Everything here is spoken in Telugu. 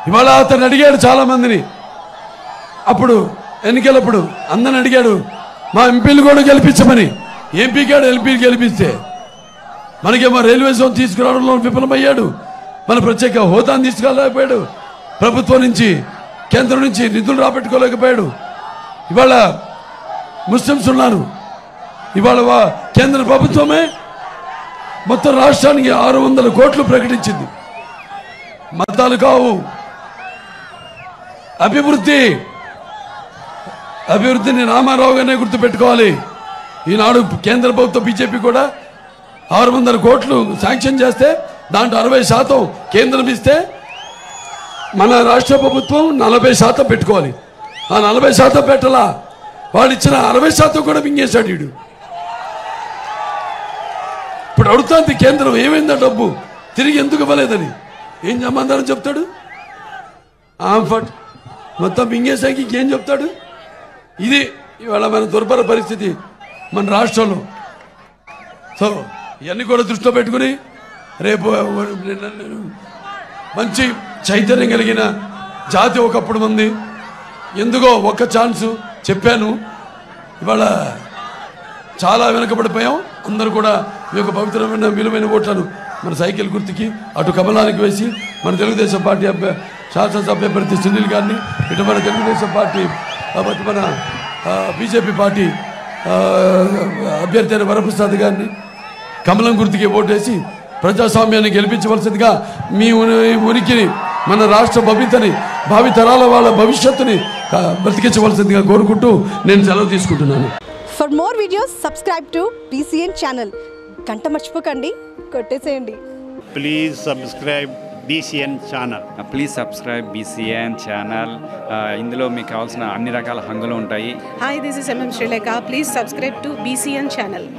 ఇవాళ అతను అడిగాడు చాలా మందిని అప్పుడు ఎన్నికలప్పుడు అందరిని అడిగాడు మా ఎంపీలు కూడా గెలిపించమని ఎంపీ కాడు ఎంపీలు గెలిపిస్తే మనకేమో రైల్వే జోన్ తీసుకురావడంలో విఫలమయ్యాడు మన ప్రత్యేక హోదాను తీసుకురాలేకపోయాడు ప్రభుత్వం నుంచి కేంద్రం నుంచి నిధులు రాబట్టుకోలేకపోయాడు ఇవాళ ముస్లిమ్స్ ఉన్నారు ఇవాళ వా- కేంద్ర ప్రభుత్వమే మొత్తం రాష్ట్రానికి ఆరు వందల కోట్లు ప్రకటించింది మతాలు కావు అభివృద్ధి అభివృద్ధిని రామారావు గారినే గుర్తుపెట్టుకోవాలి ఈనాడు కేంద్ర ప్రభుత్వం బీజేపీ కూడా ఆరు వందల కోట్లు శాంక్షన్ చేస్తే దాంట్లో అరవై శాతం కేంద్రం ఇస్తే మన రాష్ట్ర ప్రభుత్వం నలభై శాతం పెట్టుకోవాలి ఆ నలభై శాతం పెట్టలా వాడు ఇచ్చిన అరవై శాతం కూడా మింగేశాడు వీడు ఇప్పుడు అడుగుతుంది కేంద్రం ఏమైందా డబ్బు తిరిగి ఎందుకు ఇవ్వలేదని ఏం సమాధానం చెప్తాడు ఆంఫట్ మొత్తం మింగేసాకి ఇంకేం చెప్తాడు ఇది ఇవాళ మన దుర్భర పరిస్థితి మన రాష్ట్రంలో సో ఇవన్నీ కూడా దృష్టిలో పెట్టుకుని రేపు మంచి చైతన్యం కలిగిన జాతి ఒకప్పుడు ఉంది ఎందుకో ఒక్క ఛాన్సు చెప్పాను ఇవాళ చాలా వెనకబడిపోయాం అందరూ కూడా ఈ యొక్క పవిత్రమైన విలువైన ఓట్లను మన సైకిల్ గుర్తుకి అటు కమలానికి వేసి మన తెలుగుదేశం పార్టీ అభ్య శాసనసభ అభ్యర్థి సునీల్ గారిని ఇటు మన తెలుగుదేశం పార్టీ ఆ, అటు మన బీజేపీ పార్టీ ఆ, అభ్యర్థి అయిన వరప్రసాద్ గారిని కమలం గుర్తుకి ఓటేసి ప్రజాస్వామ్యాన్ని గెలిపించవలసిందిగా మీ ఉని- ఉనికిని మన రాష్ట్ర భవితని భావి తరాల వాళ్ళ భవిష్యత్తుని ఆ, బ్రతికించవలసిందిగా కోరుకుంటూ నేను సెలవు తీసుకుంటున్నాను for more videos subscribe to BCN channel గంట మర్చిపోకండి కొట్టేసేయండి please subscribe DCN channel. Please subscribe BCN channel ఇందులో మీకు కావాల్సిన అన్ని రకాల హంగులు ఉంటాయి Hi, this is MM Sri Lanka. Please subscribe to BCN channel.